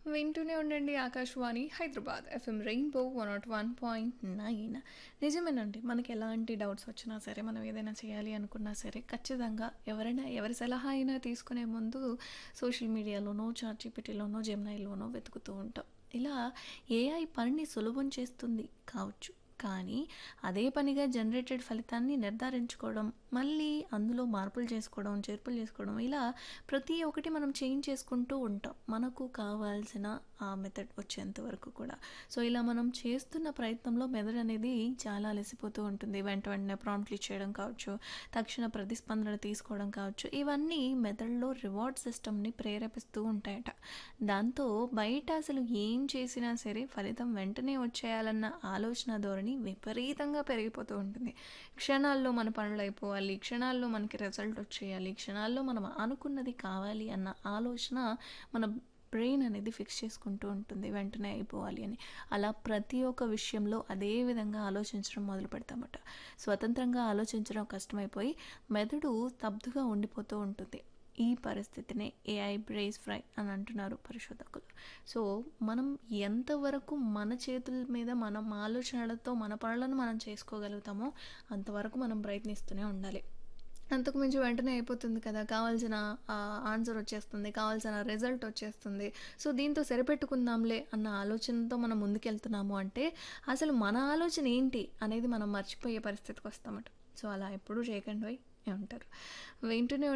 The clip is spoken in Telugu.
వింటూనే ఉండండి Akashvani Hyderabad FM rainbow one nought one point nine నిజమేనండి మనకి ఎలాంటి డౌట్స్ వచ్చినా సరే మనం ఏదైనా చేయాలి అనుకున్నా సరే ఖచ్చితంగా ఎవరైనా ఎవరి సలహా అయినా తీసుకునే ముందు సోషల్ మీడియాలోనో చాట్ జీపీటీలోనో జెమ్నైలోనో వెతుకుతూ ఉంటాం ఇలా ఏఐ పనిని సులభం చేస్తుంది కావచ్చు కానీ అదే పనిగా జనరేటెడ్ ఫలితాన్ని నిర్ధారించుకోవడం మళ్ళీ అందులో మార్పులు చేసుకోవడం చేర్పులు చేసుకోవడం ఇలా ప్రతి ఒక్కటి మనం చేంజ్ చేసుకుంటూ ఉంటాం మనకు కావాల్సిన ఆ మెథడ్ వచ్చేంత వరకు కూడా సో ఇలా మనం చేస్తున్న ప్రయత్నంలో మెదడు అనేది చాలా అలసిపోతూ ఉంటుంది వెంట వెంటనే ప్రాంప్ట్లు ఇచ్చేయడం కావచ్చు తక్షణ ప్రతిస్పందన తీసుకోవడం కావచ్చు ఇవన్నీ మెదడులో రివార్డ్ సిస్టమ్ని ప్రేరేపిస్తూ ఉంటాయట దాంతో బయట అసలు ఏం చేసినా సరే ఫలితం వెంటనే వచ్చేయాలన్న ఆలోచన ధోరణి విపరీతంగా పెరిగిపోతూ ఉంటుంది క్షణాల్లో మన పనులు అయిపోవాలి క్షణాల్లో మనకి రిజల్ట్ వచ్చేయాలి క్షణాల్లో మనం అనుకున్నది కావాలి అన్న ఆలోచన మన బ్రెయిన్ అనేది ఫిక్స్ చేసుకుంటూ ఉంటుంది వెంటనే అయిపోవాలి అని అలా ప్రతి ఒక్క విషయంలో అదే విధంగా ఆలోచించడం మొదలు పెడతామట స్వతంత్రంగా ఆలోచించడం కష్టమైపోయి మెదడు స్తబ్దుగా ఉండిపోతూ ఉంటుంది ఈ పరిస్థితినే ఏఐ బ్రేస్ ఫ్రై అని అంటున్నారు పరిశోధకులు సో మనం ఎంతవరకు మన చేతుల మీద మనం ఆలోచనలతో మన పనులను మనం చేసుకోగలుగుతామో అంతవరకు మనం ప్రయత్నిస్తూనే ఉండాలి అంతకు మించి వెంటనే అయిపోతుంది కదా కావాల్సిన ఆన్సర్ వచ్చేస్తుంది కావాల్సిన రిజల్ట్ వచ్చేస్తుంది సో దీంతో సరిపెట్టుకుందాంలే అన్న ఆలోచనతో మనం ముందుకెళ్తున్నాము అంటే అసలు మన ఆలోచన ఏంటి అనేది మనం మర్చిపోయే పరిస్థితికి వస్తామట సో అలా ఎప్పుడూ చేయకండి పోయి ఉంటారు వింటూనే